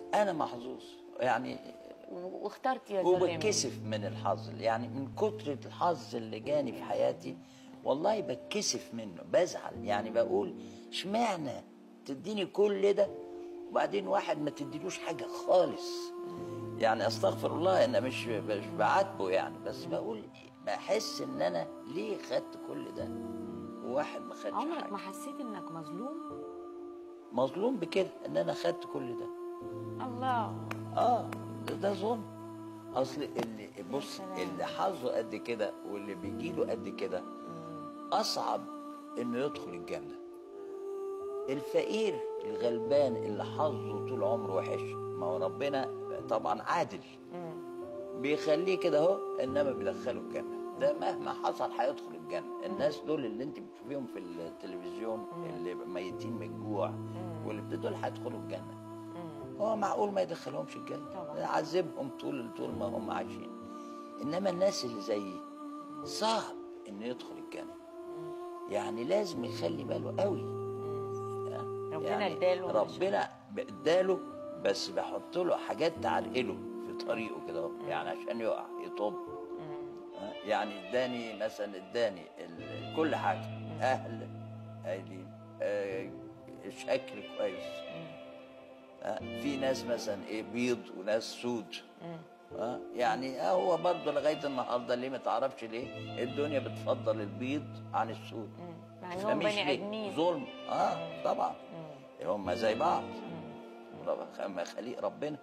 انا محظوظ يعني و- واخترت يا زلمه وبتكسف من الحظ يعني من كتر الحظ اللي جاني في حياتي والله بتكسف منه بزعل يعني بقول اشمعنى تديني كل ده وبعدين واحد ما تديلوش حاجه خالص يعني استغفر الله انا مش مش بعاتبه يعني بس بقول بحس ان انا ليه خدت كل ده وواحد ما خدش عمرك حاجه ما حسيت انك مظلوم مظلوم بكده ان انا خدت كل ده الله اه ده, ده ظلم اصل اللي بص سلام. اللي حظه قد كده واللي بيجيله قد كده اصعب انه يدخل الجنه الفقير الغلبان اللي حظه طول عمره وحش ما هو ربنا طبعا عادل بيخليه كده اهو انما بيدخله الجنه ده مهما حصل هيدخل الجنه الناس دول اللي انت بتشوفيهم في التلفزيون اللي ميتين من الجوع واللي دول هيدخلوا الجنه هو معقول ما يدخلهمش الجنه طبعا. يعذبهم طول طول ما هم عايشين انما الناس اللي زيي صعب انه يدخل الجنه يعني لازم يخلي باله قوي ربنا اداله ربنا اداله بس بحط له حاجات تعرقله في طريقه كده اهو، يعني عشان يقع يطب آه، يعني اداني مثلا اداني ال- كل حاجه اهل قايلين آه، شكل كويس آه، في ناس مثلا ايه بيض وناس سود آه، يعني آه، هو برضه لغايه النهارده ليه ما تعرفش ليه الدنيا بتفضل البيض عن السود مع انهم فمش بني ليه؟ ادمين ظلم اه طبعا هم زي بعض رب- هم خليق ربنا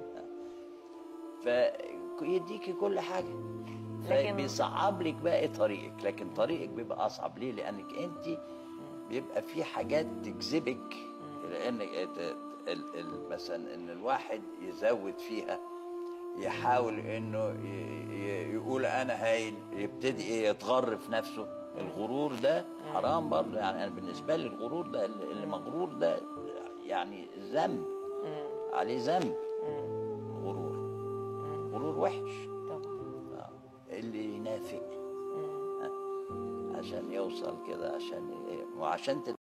فيديكي كل حاجه لكن- فبيصعب لك بقى طريقك لكن طريقك بيبقى اصعب ليه لانك انت بيبقى في حاجات تجذبك لان ال- ال- مثلا ان الواحد يزود فيها يحاول انه ي- ي- يقول انا هايل يبتدي إيه يتغر في نفسه الغرور ده حرام برضه يعني انا بالنسبه لي الغرور ده اللي مغرور ده يعني ذنب عليه ذنب غرور غرور وحش طبعا آه. اللي ينافق آه. عشان يوصل كده عشان وعشان